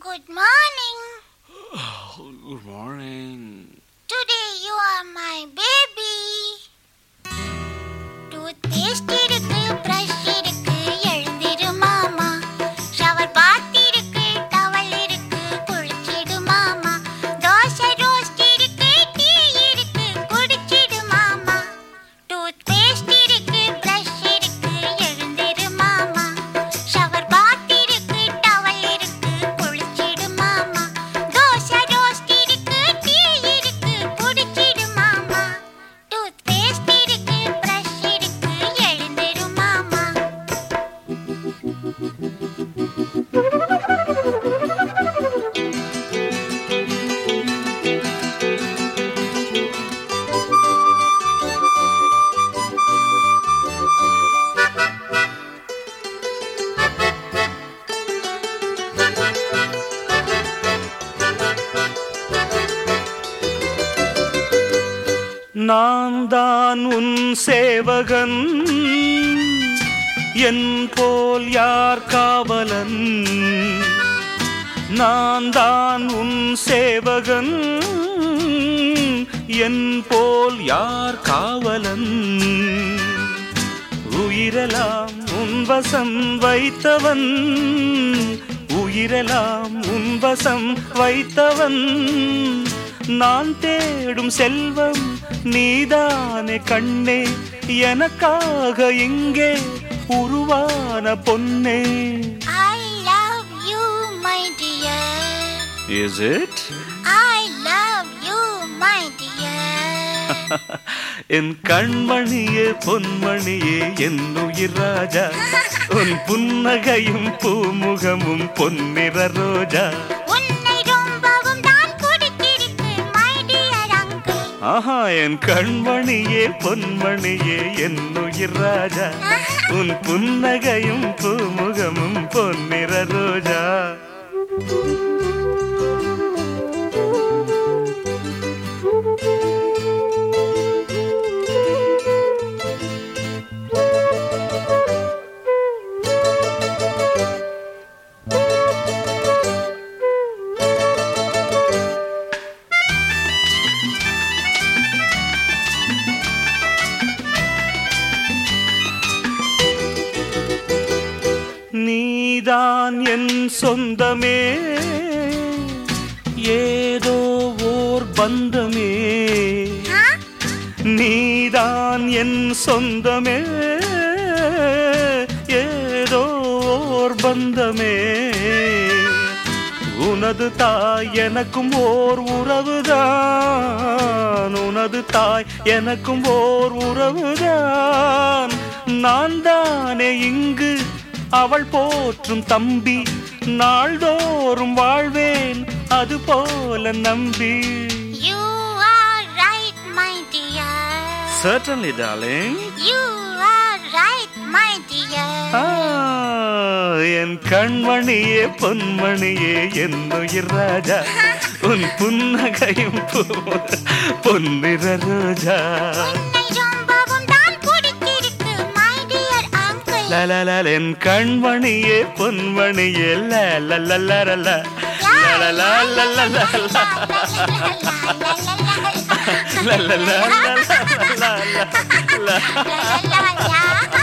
Good morning. Good morning. Today you are my baby. Toothpaste இருக்கு brush இருக்கு எழுந்திரு மாமா ஷவர் பாத் இருக்கு டவல் இருக்கு குளிச்சிடு மாமா தோசை ரோஸ்ட் இருக்கு டீ இருக்கு குடிச்சிடு மாமா டூத்பேஸ்ட் இருக்கு brush இருக்கு எழுந்திரு மாமா ஷவர் பாத் இருக்கு டவல் இருக்கு குளிச்சிடு மாமா தோசை ரோஸ்ட் இருக்கு டீ இருக்கு குடிச்சிடு மாமா டூத்பேஸ்ட் இருக்கு brush இருக்கு எழுந்திரு மாமா நான் தான் உன் சேவகன் என் போல் யார் காவலன் நான் தான் உன் சேவகன் என் போல் யார் காவலன் உயிரெல்லாம் உன் வசம் வைத்தவன் உயிரெல்லாம் உன் வசம் வைத்தவன் நான் தேடும் செல்வம் நீதானே கண்ணே எனக்காக இங்கே உருவான பொன்னே I love you my dear is it I love you my dear என் கண்மணியே பொன்மணியே என் உயிர் ராஜா உன் புன்னகையும் பூமுகமும் பொன்னிற ரோஜா உன்னை ரொம்பவும் தான் பிடித்திருக்கு my dear uncle ஆஹா என் கண்மணியே பொன்மணியே என் உயிர் ராஜா உன் புன்னகையும் பூமுகமும் பொன்னிற ரோஜா நீதான் என் சொந்தமே ஏதோ ஓர் பந்தமே ஆ? நீதான் என் சொந்தமே ஏதோ ஓர் பந்தமே உனது தாய் எனக்கும் ஓர் உறவுதான் உனது தாய் எனக்கும் ஓர் உறவுதான் நான் தானே இங்கு அவள் போற்றும் தம்பி நாள்தோறும் வாழ்வேன் அது போல நம்பி You are right my dear Certainly, darling. You are right my dear ஆ, என் கண்மணியே பொன்மணியே என் உயிர் ராஜா உன் புன்னகையும் பூ- பொன்னிற ரோஜா உன்னை ரொம்பவும் தான் பிடித்திருக்கு my dear uncle லலலல, என் கண்மணியே பொன்மணியே லலலலலல. லலலலலலல. லலலலலலல. La la la